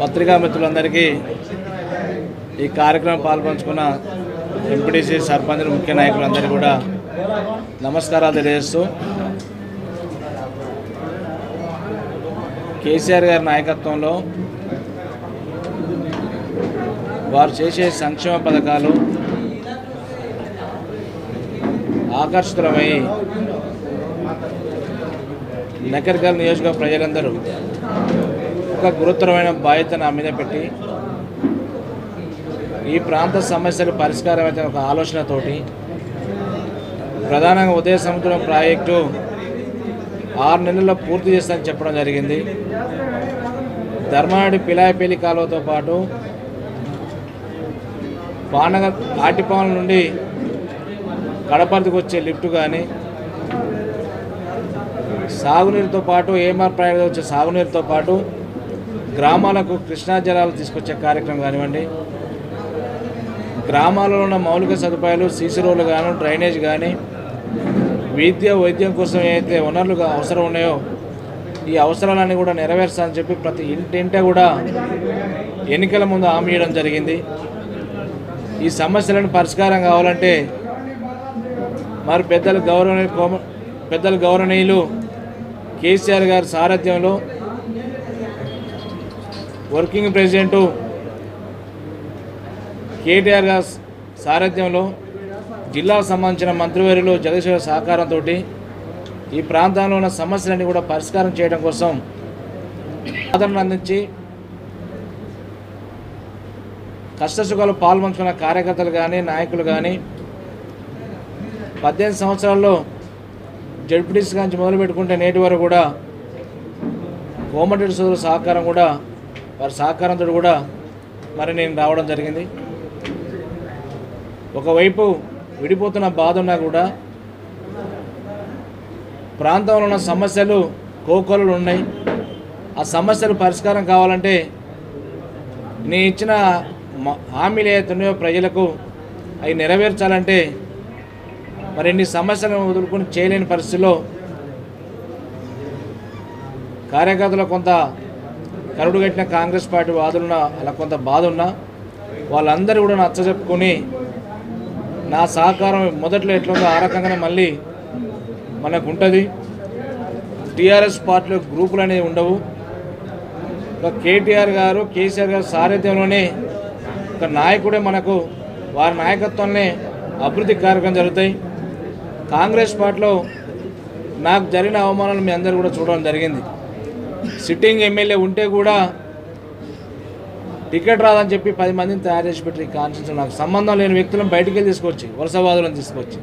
పత్రికా మిత్రులందరికీ ఈ కార్యక్రమం పాల్పంచుకున్న ఎంపీటీసీ సర్పంచులు ముఖ్య నాయకులందరికీ కూడా నమస్కారాలు తెలియజేస్తూ కేసీఆర్ గారి నాయకత్వంలో వారు చేసే సంక్షేమ పథకాలు ఆకర్షితులమై నకరికల్ నియోజకవర్గ ప్రజలందరూ ఒక గురుతరమైన బాధ్యత నా మీద పెట్టి ఈ ప్రాంత సమస్యలు పరిష్కారం అయితే ఒక ఆలోచనతోటి ప్రధానంగా ఉదయ సముద్రం ప్రాజెక్టు ఆరు నెలల్లో పూర్తి చేస్తానని చెప్పడం జరిగింది ధర్మాడి పిలాయపల్లి కాలువతో పాటు పానగ ఆటిపాలెం నుండి కడపర్తికి వచ్చే లిఫ్ట్ కానీ సాగునీరుతో పాటు ఏఎంఆర్ ప్రాజెక్టు వచ్చే సాగునీరుతో పాటు గ్రామాలకు కృష్ణా జలాలు తీసుకొచ్చే కార్యక్రమం కానివ్వండి గ్రామాలలో ఉన్న మౌలిక సదుపాయాలు సీసీ రోడ్లు కానీ డ్రైనేజ్ కానీ విద్య వైద్యం కోసం ఏదైతే వనరులు అవసరం ఉన్నాయో ఈ అవసరాలన్నీ కూడా నెరవేర్చాలని చెప్పి ప్రతి ఇంటింటే కూడా ఎన్నికల ముందు హామీ ఇవ్వడం జరిగింది ఈ సమస్యలను పరిష్కారం కావాలంటే మరి పెద్దలు గౌరవనీయ కోమ పెద్దలు గౌరవనీయులు కేసీఆర్ గారి సారథ్యంలో వర్కింగ్ ప్రెసిడెంటు కేటీఆర్ గారి సారథ్యంలో జిల్లాకు సంబంధించిన మంత్రివర్యులు జగదీశ్వర సహకారంతో ఈ ప్రాంతంలో ఉన్న సమస్యలన్నీ కూడా పరిష్కారం చేయడం కోసం ఆదరణ అందించి కష్టసుఖాలు పాల్పంచుకున్న కార్యకర్తలు కానీ నాయకులు కానీ పద్దెనిమిది సంవత్సరాల్లో జడ్పీటీసీ నుంచి మొదలు పెట్టుకుంటే నేటి వరకు కూడా కోమటిరెడ్డి సోదరు సహకారం కూడా వారి సహకారంతో కూడా మరి నేను రావడం జరిగింది ఒకవైపు విడిపోతున్న బాధ ఉన్నా కూడా ప్రాంతంలో ఉన్న సమస్యలు కోకొలలు ఉన్నాయి ఆ సమస్యలు పరిష్కారం కావాలంటే నేను ఇచ్చిన మ- హామీలు ఏవైతే ఉన్నాయో ప్రజలకు అవి నెరవేర్చాలంటే మరి ఇన్ని సమస్యలను వదులుకొని చేయలేని పరిస్థితిలో కార్యకర్తలు కొంత కరుడు కట్టిన కాంగ్రెస్ పార్టీ వాదులున్న అలా కొంత బాధ ఉన్నా వాళ్ళందరూ కూడా నచ్చ చెప్పుకొని నా సహకారం మొదట్లో ఎట్లుందో ఆ రకంగానే మళ్ళీ మనకు ఉంటుంది టీఆర్ఎస్ పార్టీలో గ్రూపులు అనేవి ఉండవు ఒక కేటీఆర్ గారు కేసీఆర్ గారు సారథ్యంలోనే ఒక నాయకుడే మనకు వారి నాయకత్వంలోనే అభివృద్ధి కార్యక్రమం జరుగుతాయి కాంగ్రెస్ పార్టీలో నాకు జరిగిన అవమానాలు మీ అందరూ కూడా చూడడం జరిగింది సిట్టింగ్ ఎమ్మెల్యే ఉంటే కూడా టికెట్ రాదని చెప్పి పది మందిని తయారు చేసి పెట్టి కాన్స్టిట్యూషన్ నాకు సంబంధం లేని వ్యక్తులను బయటికి వెళ్ళి తీసుకొచ్చి వలసవాదులను తీసుకొచ్చి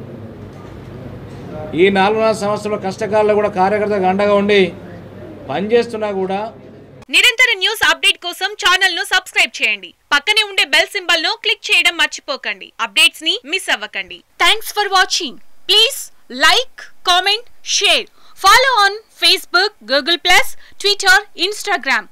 ఈ నాలుగున్నర సంవత్సరాల కష్టకాలంలో కూడా కర్తగా అండగా ఉండి పనిచేస్తున్నా కూడా నిరంతర న్యూస్ అప్డేట్ కోసం ఛానల్ ను సబ్స్క్రైబ్ చేయండి పక్కనే ఉండే బెల్ సింబల్ ను క్లిక్ చేయడం మర్చిపోకండి అప్డేట్స్ ని మిస్ అవ్వకండి thanks for watching please like comment share follow on Facebook Google plus Twitter Instagram